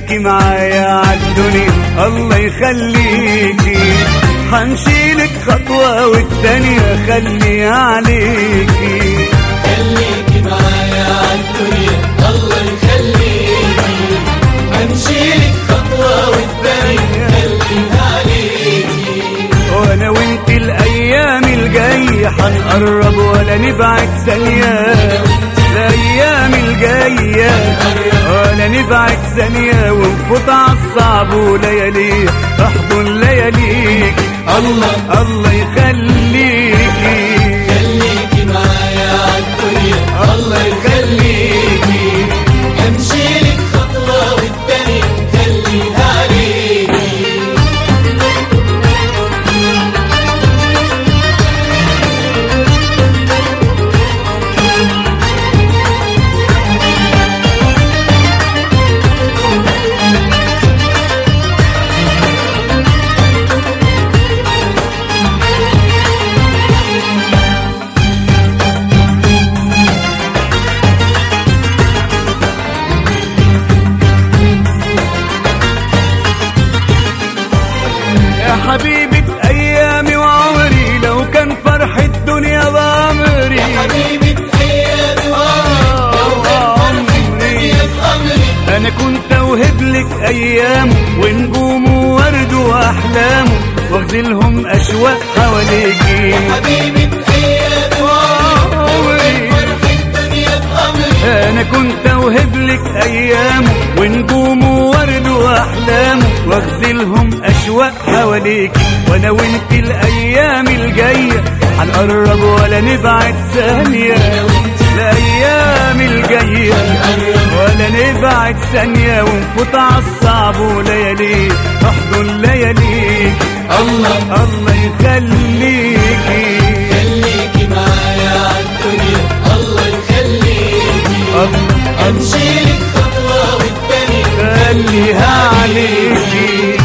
خليكي معايا عالدنيا الله يخليكي حمشيلك خطوة والتانية خلي عليكي خليكي معايا عالدنيا الله يخليكي امشيلك خطوة والتانية خليها عليكي وانا وانت الايام الجاية حنقرب ولا نبعد ثانية الايام الجاية ولا نبعد ثانية ونفوت عالصعب وليالي احضن لياليك الله الله يخليكي خليكي معايا عالدنيا الله يخليكي امشيلك خطوة والتانية خليها عليكي يا حبيبة ايامي وعمري لو كان فرح الدنيا بامري حبيبة ايامي وعمري بأمري انا كنت اوهب لك ايام ونجوم وورد واحلام واغزلهم اشواق حواليكي حبيبة ايامي عمري فرح الدنيا بأمري انا كنت اوهب لك ايام ونجوم وورد واحلام واغزلهم اشواق حواليكي وانا وانت الايام الجايه هنقرب ولا نبعد ثانيه الايام الجايه ولا نبعد ثانيه ونفوت عالصعب وليالي احضن لياليك الله الله يخليكي خليكي معايا عالدنيا الله يخليكي الله امشيلك خطوة والتانية خليها عليكي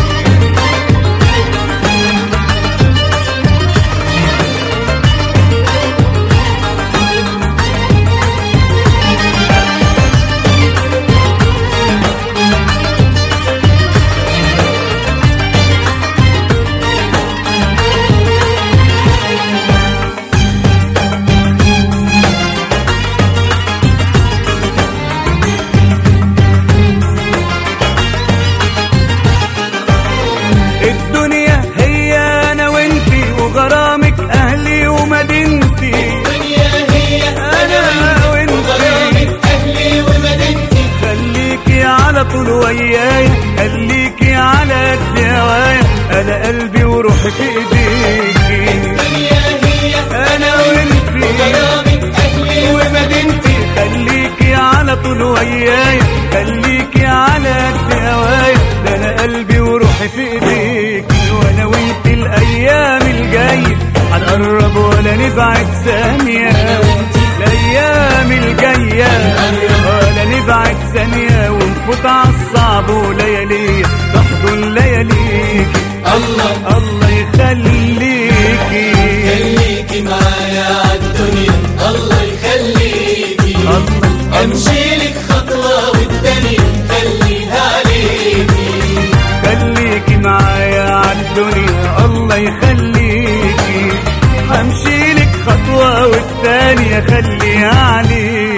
الدنيا هي انا وانتي وغرامك اهلي ومدينتي الدنيا هي انا وانتي غرامك اهلي ومدينتي خليكي على طول وياي خليكي على قد هوايا انا قلبي وروحي في ايديكي الدنيا هي انا وانتي غرامك اهلي ومدينتي خليكي على طول وياي خليكي على قد هوايا ده انا قلبي وروحي في ايديك وانا وانت الايام الجايه هنقرب ولا نبعد ثانيه الايام الجايه ولا نبعد ثانيه ونفوت عالصعب وليالي تحضن لياليك الله الله يخليكي خليكي معايا عالدنيا الله يخليكي الله امشيلك خطوة والتانية خليها عليكي خليكي معايا عالدنيا الله يخليكي همشيلك خطوة والتانية خليها عليكي